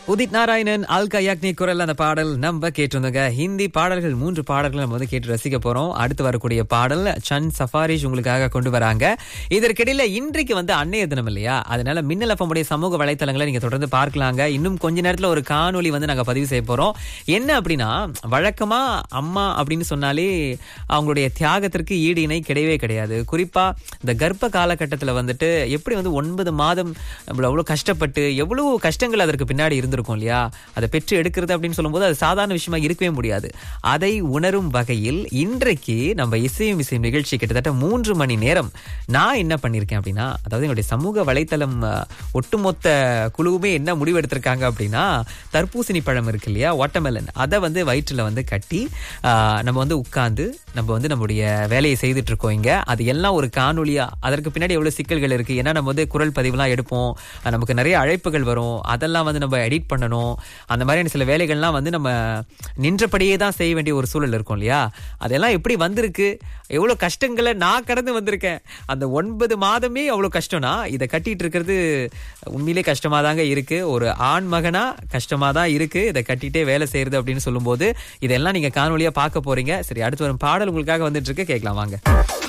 உதித் நாராயணன் அல் கயாக்னி குரல் அந்த பாடல் நம்ம கேட்டிருந்தோங்க ஹிந்தி பாடல்கள் மூன்று பாடல்கள் நம்ம வந்து கேட்டு ரசிக்க போறோம் அடுத்து வரக்கூடிய பாடல் சன் சஃபாரிஷ் உங்களுக்காக கொண்டு வராங்க இதற்கிடையில இன்றைக்கு வந்து அன்னைய தினம் இல்லையா அதனால மின்னல் அப்பமுடைய சமூக வலைத்தளங்களை நீங்க தொடர்ந்து பார்க்கலாங்க இன்னும் கொஞ்ச நேரத்துல ஒரு காணொளி வந்து நாங்க பதிவு செய்ய போறோம் என்ன அப்படின்னா வழக்கமா அம்மா அப்படின்னு சொன்னாலே அவங்களுடைய தியாகத்திற்கு ஈடு இணை கிடையவே கிடையாது குறிப்பா இந்த கர்ப்ப காலகட்டத்துல வந்துட்டு எப்படி வந்து ஒன்பது மாதம் நம்மள அவ்வளவு கஷ்டப்பட்டு எவ்வளவு கஷ்டங்கள் அதற்கு பின்னாடி இருந்திருக்கும் இல்லையா அதை பெற்று எடுக்கிறது அப்படின்னு சொல்லும்போது அது சாதாரண விஷயமா இருக்கவே முடியாது அதை உணரும் வகையில் இன்றைக்கு நம்ம இசையும் இசையும் நிகழ்ச்சி கிட்டத்தட்ட மூன்று மணி நேரம் நான் என்ன பண்ணியிருக்கேன் அப்படின்னா அதாவது என்னுடைய சமூக வலைத்தளம் அஹ், ஒட்டுமொத்த குழுவுமே என்ன முடிவு எடுத்திருக்காங்க அப்படின்னா தர்பூசணி பழம் இருக்கு இல்லையா வாட்டர்மெலன் அதை வந்து வயிற்றுல வந்து கட்டி ஆஹ், நம்ம வந்து உட்கார்ந்து நம்ம வந்து நம்முடைய வேலையை செய்துட்டு இருக்கோம் இங்க அது எல்லாம் ஒரு காணொலியா அதற்கு பின்னாடி எவ்வளவு சிக்கல்கள் இருக்கு ஏன்னா நம்ம வந்து குரல் பதிவுலாம் எடுப்போம் அஹ், நமக்கு நிறைய அழைப்புகள் வரும் அதெல்லாம் வந்து நம்ம எடிட் பண்ணணும் அந்த மாதிரியான சில வேலைகள்லாம் வந்து நம்ம நின்றபடியே தான் செய்ய வேண்டிய ஒரு சூழல் இருக்கும் இல்லையா அதெல்லாம் எப்படி வந்திருக்கு எவ்வளவு கஷ்டங்களை நான் கடந்து வந்திருக்கேன் அந்த ஒன்பது மாதமே அவ்வளவு கஷ்டம்னா இதை கட்டிட்டு இருக்கிறது உண்மையிலே கஷ்டமா தாங்க இருக்கு ஒரு ஆண் மகனா கஷ்டமா தான் இருக்கு இதை கட்டிட்டே வேலை செய்யறது அப்படின்னு சொல்லும்போது இதெல்லாம் நீங்க காணொலியா பார்க்க போறீங்க சரி அடுத்து வரும் பாடல் உங்களுக்காக வந்துட்டு இருக்கு கேட்கலாம் வாங்க